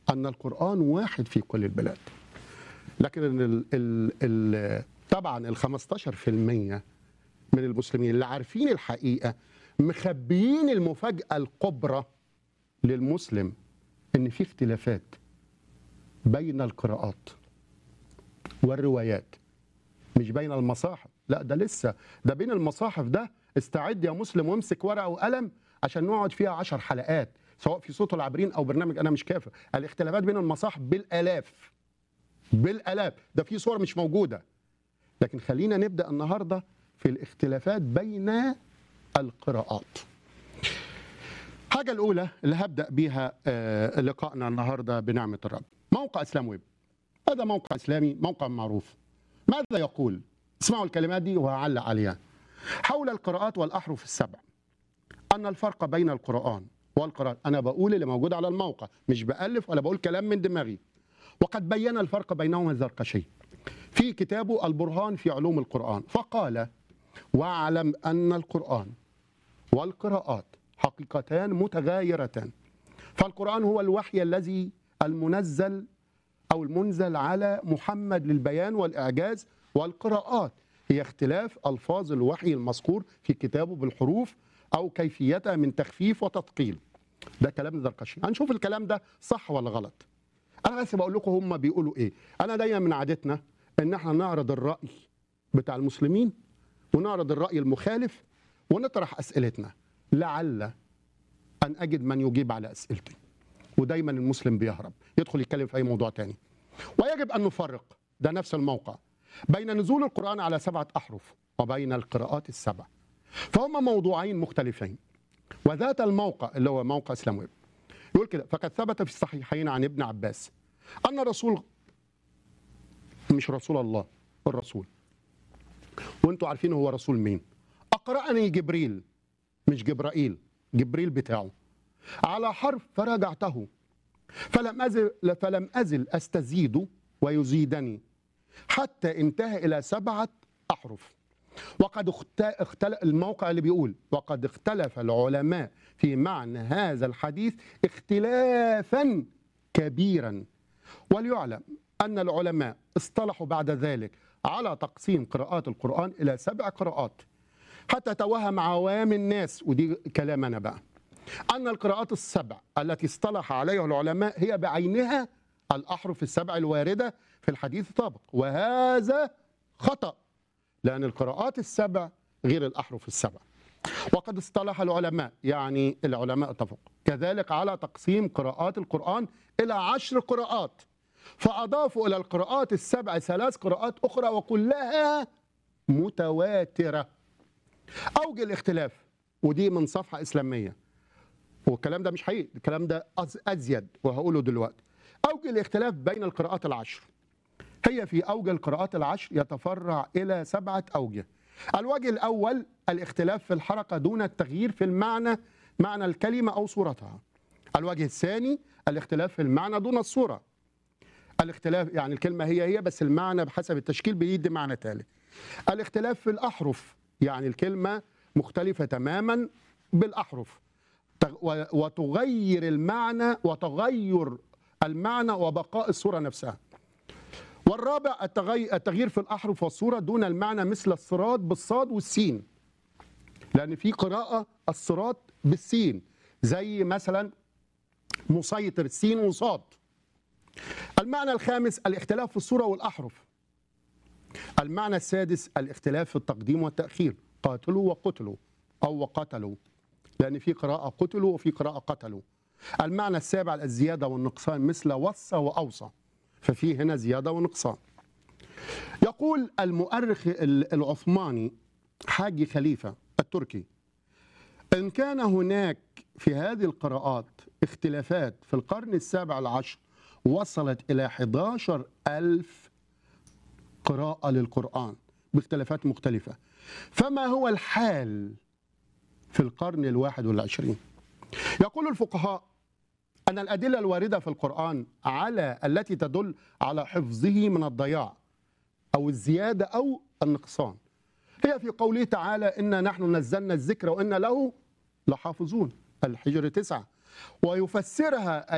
أن القرآن واحد في كل البلاد لكن ال ال ال طبعا ال 15% من المسلمين اللي عارفين الحقيقة مخبيين المفاجأة الكبرى للمسلم إن في اختلافات بين القراءات والروايات مش بين المصاحف لا ده لسه ده بين المصاحف ده استعد يا مسلم وامسك ورقه وقلم عشان نقعد فيها عشر حلقات سواء في صوت العابرين او برنامج انا مش كافر الاختلافات بين المصاحف بالالاف بالالاف ده في صور مش موجوده لكن خلينا نبدا النهارده في الاختلافات بين القراءات حاجه الاولى اللي هبدا بيها آه، لقائنا النهارده بنعمه الرب موقع اسلام ويب هذا موقع اسلامي موقع معروف ماذا يقول اسمعوا الكلمات دي وهعلق عليها حول القراءات والاحرف السبع ان الفرق بين القران والقراءات انا بقول اللي موجود على الموقع مش بالف ولا بقول كلام من دماغي وقد بين الفرق بينهما الزركشي في كتابه البرهان في علوم القرآن فقال واعلم أن القرآن والقراءات حقيقتان متغايرتان فالقرآن هو الوحي الذي المنزل أو المنزل على محمد للبيان والإعجاز والقراءات هي اختلاف ألفاظ الوحي المذكور في كتابه بالحروف أو كيفيتها من تخفيف وتثقيل ده كلام الزركشي هنشوف الكلام ده صح ولا غلط انا بس بقول لكم هم بيقولوا ايه انا دايما من عادتنا ان احنا نعرض الراي بتاع المسلمين ونعرض الراي المخالف ونطرح اسئلتنا لعل ان اجد من يجيب على اسئلتي ودايما المسلم بيهرب يدخل يتكلم في اي موضوع تاني ويجب ان نفرق ده نفس الموقع بين نزول القران على سبعه احرف وبين القراءات السبع فهما موضوعين مختلفين وذات الموقع اللي هو موقع اسلام ويب يقول كده فقد ثبت في الصحيحين عن ابن عباس ان الرسول مش رسول الله الرسول وانتوا عارفين هو رسول مين اقرأني جبريل مش جبرائيل جبريل بتاعه على حرف فرجعته فلم أزل فلم أزل أستزيد ويزيدني حتى انتهى إلى سبعة أحرف وقد اخت- اختلف الموقع اللي بيقول وقد اختلف العلماء في معنى هذا الحديث اختلافا كبيرا وليعلم أن العلماء اصطلحوا بعد ذلك على تقسيم قراءات القرآن إلى سبع قراءات حتى توهم عوام الناس ودي كلام أنا بقى أن القراءات السبع التي اصطلح عليها العلماء هي بعينها الأحرف السبع الواردة في الحديث السابق وهذا خطأ لأن القراءات السبع غير الأحرف السبع وقد اصطلح العلماء يعني العلماء اتفقوا كذلك على تقسيم قراءات القرآن إلى عشر قراءات فأضافوا إلى القراءات السبع ثلاث قراءات أخرى وكلها متواترة أوجه الاختلاف ودي من صفحة إسلامية والكلام ده مش حقيقي الكلام ده أز- أزيد وهقوله دلوقتي أوجه الاختلاف بين القراءات العشر هي في أوجه القراءات العشر يتفرع إلى سبعة أوجه الوجه الأول الاختلاف في الحركة دون التغيير في المعنى معنى الكلمة أو صورتها الوجه الثاني الاختلاف في المعنى دون الصورة الاختلاف يعني الكلمة هي هي بس المعنى بحسب التشكيل بيدي معنى ثالث الاختلاف في الأحرف يعني الكلمة مختلفة تماما بالأحرف تغ- و- وتغير المعنى وتغير المعنى وبقاء الصورة نفسها والرابع التغي- التغيير في الأحرف والصورة دون المعنى مثل الصراط بالصاد والسين لأن في قراءة الصراط بالسين زي مثلا مسيطر سين وصاد المعنى الخامس الاختلاف في الصورة والأحرف المعنى السادس الاختلاف في التقديم والتأخير قاتلوا وقتلوا أو وقتلوا لأن في قراءة قتلوا وفي قراءة قتلوا المعنى السابع الزيادة والنقصان مثل وصى وأوصى ففي هنا زيادة ونقصان يقول المؤرخ ال- العثماني حاج خليفة التركي إن كان هناك في هذه القراءات اختلافات في القرن السابع العشر وصلت إلى 11 ألف قراءة للقرآن باختلافات مختلفة فما هو الحال في القرن الواحد والعشرين يقول الفقهاء أن الأدلة الواردة في القرآن على التي تدل على حفظه من الضياع أو الزيادة أو النقصان هي في قوله تعالى إنا نحن نزلنا الذكر وإنا له لحافظون الحجر تسعة ويفسرها